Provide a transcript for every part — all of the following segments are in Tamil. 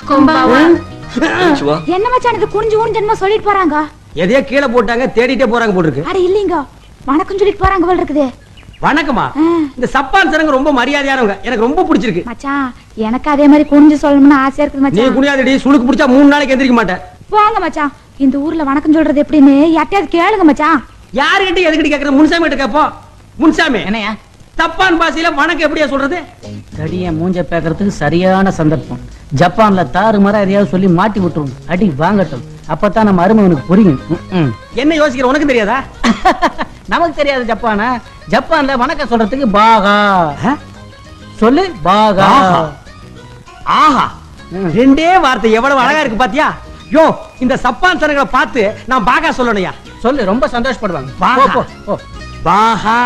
கும்பாவா சிவா என்ன மச்சான் இது குனிஞ்சு ஊஞ்சன்மா சொல்லிட்டு போறாங்க எதையோ கீழே போட்டாங்க தேடிட்டே போறாங்க போட்டுருக்கு அட இல்லீங்க வணக்கம் சொல்லிட்டு போறாங்க போல இருக்குது வணக்கமா ஆ. இந்த சப்பான் சனங்க ரொம்ப மரியாதையானவங்க எனக்கு ரொம்ப பிடிச்சிருக்கு மச்சான் எனக்கு அதே மாதிரி குனிஞ்சு சொல்லணும்னு ஆசையா இருக்குது நீ மச்சான் குனியாதடி சுளுக்கு பிடிச்சா மூணு நாளைக்கு எந்திரிக்க மாட்டேன் போங்க மச்சான் இந்த ஊர்ல வணக்கம் சொல்றது எப்படின்னு யார்ட்டையாவது கேளுங்க மச்சான் யாருகிட்ட எதுக்கிட்ட கேக்குற முன்சாமி கிட்ட கேப்போம் முன்சாமி என்னையா தப்பான் பாசையில வணக்கம் எப்படியா சொல்றது தடிய மூஞ்ச பேக்கறதுக்கு சரியான சந்தர்ப்பம் ஜப்பான்ல தாறு மாறா எதையாவது சொல்லி மாட்டி விட்டுரும் அடி வாங்கட்டும் அப்பதான் நம்ம அருமவனுக்கு புரியும் ம்ம். என்ன யோசிக்கிற உனக்கு தெரியாதா நமக்கு தெரியாது ஜப்பானா ஜப்பான்ல வணக்கம் சொல்றதுக்கு பாகா ஆ? சொல்லு பாகா பாகா. ஆஹா ம். ரெண்டே வார்த்தை எவ்வளவு அழகா இருக்கு பாத்தியா யோ இந்த சப்பான் சனங்களை பார்த்து நான் பாகா சொல்லணும்யா சொல்லு ரொம்ப சந்தோஷப்படுவாங்க பாகா. போ, போ, போ. பாகா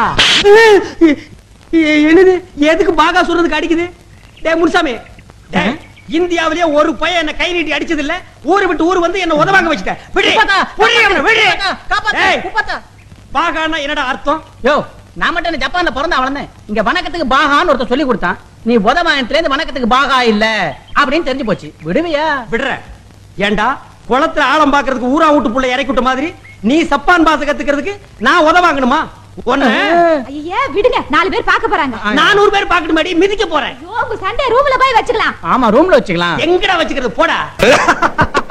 என்னது எதுக்கு பாகா சொல்றதுக்கு அடிக்குது டேய் முனுசாமி டேய், இந்தியாவிலேயே ஒரு பையன் என்ன கை நீட்டி அடிச்சது இல்ல ஊரு விட்டு ஊர் வந்து என்ன உதவாங்க வச்சுட்டேன் விடு உப்பாத்தா, விடு அவனை, விடு உப்பாத்தா, காப்பாத்து, ஏய், உப்பாத்தா. பாகான்னா என்னடா அர்த்தம் யோ நான் மட்டும் என்ன ஜப்பான்ல பிறந்த வளர்ந்தேன் இங்க வணக்கத்துக்கு பாகான்னு ஒருத்தர் சொல்லி கொடுத்தான் நீ உதவாயத்துல இருந்து வணக்கத்துக்கு பாகா இல்ல அப்படின்னு தெரிஞ்சு போச்சு விடுவியா விடுற ஏண்டா குளத்துல ஆழம் பாக்குறதுக்கு ஊரா வீட்டு புள்ள இறக்கி விட்ட மாதிரி நீ சப்பான் பாச கத்துக்கிறதுக்கு நான் உதவாங்கணுமா ஒண்ணு ஐயே விடுங்க நாலு பேர் பார்க்க போறாங்க நானூறு பேர் பாக்கட்டு மாடி மிதிக்க போறேன் ஐயோ, உங்க சண்டே ரூம்ல போய் வச்சுக்கலாம் ஆமா ரூம்ல வச்சுக்கலாம் எங்கடா வச்சுக்கிறது போடா